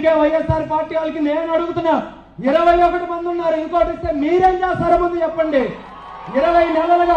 ఇక వైఎస్ఆర్ పార్టీ వాళ్ళకి నేను అడుగుతున్నా ఇరవై ఒకటి మంది ఉన్నారు ఇంకోటి ఇస్తే మీరేం చేస్తారో ముందు చెప్పండి ఇరవై నెలలుగా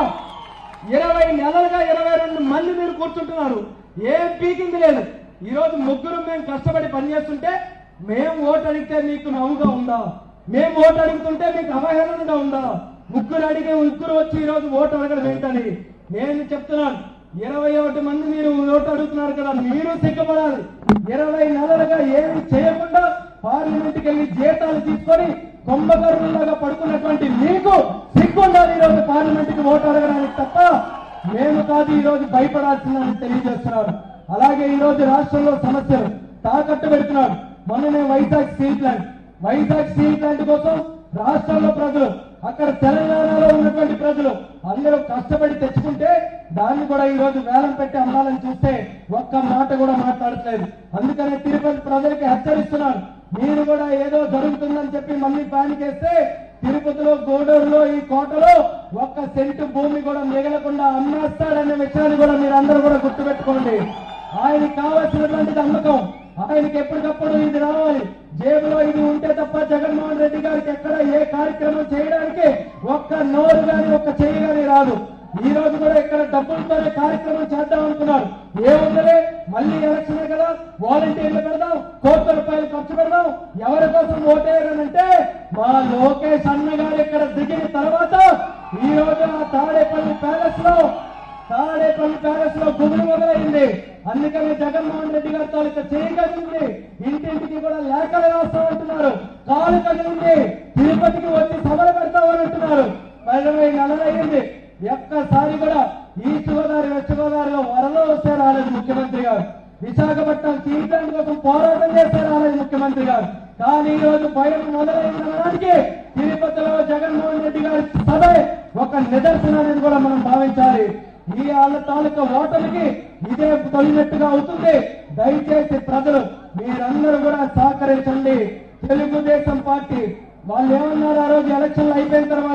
ఇరవై నెలలుగా ఇరవై రెండు మంది మీరు కూర్చుంటున్నారు ఏ పీకింది లేదు ఈ రోజు ముగ్గురు మేము కష్టపడి పనిచేస్తుంటే మేము ఓటు అడిగితే మీకు నవ్వుగా ఉందా మేము ఓటు అడుగుతుంటే మీకు అవహేళనగా ఉందా ముగ్గురు అడిగే ముగ్గురు వచ్చి ఈ రోజు ఓటు అడగడం ఏంటని నేను చెప్తున్నాను ఇరవై ఒకటి మంది మీరు ఓటు అడుగుతున్నారు కదా మీరు సిగ్గుపడాలి ఇరవై నెలలుగా ఏమి చేయకుండా పార్లమెంట్కి వెళ్ళి జీతాలు తీసుకొని కుంభకర్ణులాగా పడుకున్నటువంటి మీకు సిగ్గు ఉండాలి ఈ రోజు పార్లమెంట్కి ఓటు అడగడానికి తప్ప మేము కాదు ఈ రోజు భయపడాల్సిందని తెలియజేస్తున్నారు అలాగే ఈ రోజు రాష్ట్రంలో సమస్యలు తాకట్టు పెడుతున్నారు మొన్ననే Vizag steel plant Vizag steel plant కోసం రాష్ట్రంలో ప్రజలు అక్కడ తెలంగాణలో ఉన్నటువంటి ప్రజలు అందరూ కష్టపడి తెచ్చుకుంటే దాన్ని కూడా ఈ రోజు వేలం పెట్టి అమ్మాలని చూస్తే ఒక్క మాట కూడా మాట్లాడట్లేదు అందుకనే తిరుపతి ప్రజలకి హెచ్చరిస్తున్నారు మీరు కూడా ఏదో జరుగుతుందని చెప్పి మళ్ళీ ప్లాన్ చేస్తే తిరుపతిలో గూడూరులో ఈ కోటలో ఒక్క సెంటు భూమి కూడా మిగలకుండా అమ్మేస్తాడనే విషయాన్ని కూడా మీరు అందరూ కూడా గుర్తుపెట్టుకోండి ఆయనకి కావాల్సినటువంటిది అమ్మకం ఆయనకి ఎప్పటికప్పుడు ఇది రావాలి జేబులో ఇది ఉంటే తప్ప జగన్మోహన్ రెడ్డి గారికి ఎక్కడ ఏ కార్యక్రమం చేయడానికి ఒక్క నోరు గాని ఒక్క చెయ్యి గాని రాదు ఈ రోజు కూడా ఇక్కడ డబ్బులతోనే కార్యక్రమం చేద్దాం అనుకున్నారు ఏముందలే మళ్ళీ ఎలక్షన్ కదా వాలంటీర్లు పెడదాం కోట్ల రూపాయలు ఖర్చు పెడదాం ఎవరి కోసం ఓటేయరనంటే మా లోకేష్ అన్న గారు ఇక్కడ దిగిన తర్వాత ఈ రోజు ఆ తాడేపల్లి ప్యాలెస్ లో తాడేపల్లి ప్యాలెస్ లో గుబులు మొదలైంది అందుకని జగన్మోహన్ రెడ్డి గారు తాలూకా చేయి కదిలింది ఇంటింటికి కూడా లేఖలు రాస్తామంటున్నారు కాలు కదిలింది తిరుపతికి వచ్చి సభలు పెడతామని అంటున్నారు ఇరవై నెలలయ్యింది ఒక్కసారి కూడా ఈస్ట్ గోదావరి వెస్ట్ గోదావరిలో వరలో వస్తే రాలేదు ముఖ్యమంత్రి గారు విశాఖపట్నం స్టీల్ ప్లాంట్ కోసం పోరాటం చేస్తే రాలేదు ముఖ్యమంత్రి గారు కానీ ఈ రోజు భయం మొదలైందనడానికి తిరుపతిలో జగన్మోహన్ రెడ్డి గారి సభ ఒక నిదర్శనం అనేది కూడా మనం భావించాలి ఈ వాళ్ళ తాలూకా ఓటమికి ఇదే తొలినట్టుగా అవుతుంది దయచేసి ప్రజలు మీరందరూ కూడా సహకరించండి తెలుగుదేశం పార్టీ వాళ్ళు ఏమన్నారు ఆ రోజు ఎలక్షన్లు అయిపోయిన తర్వాత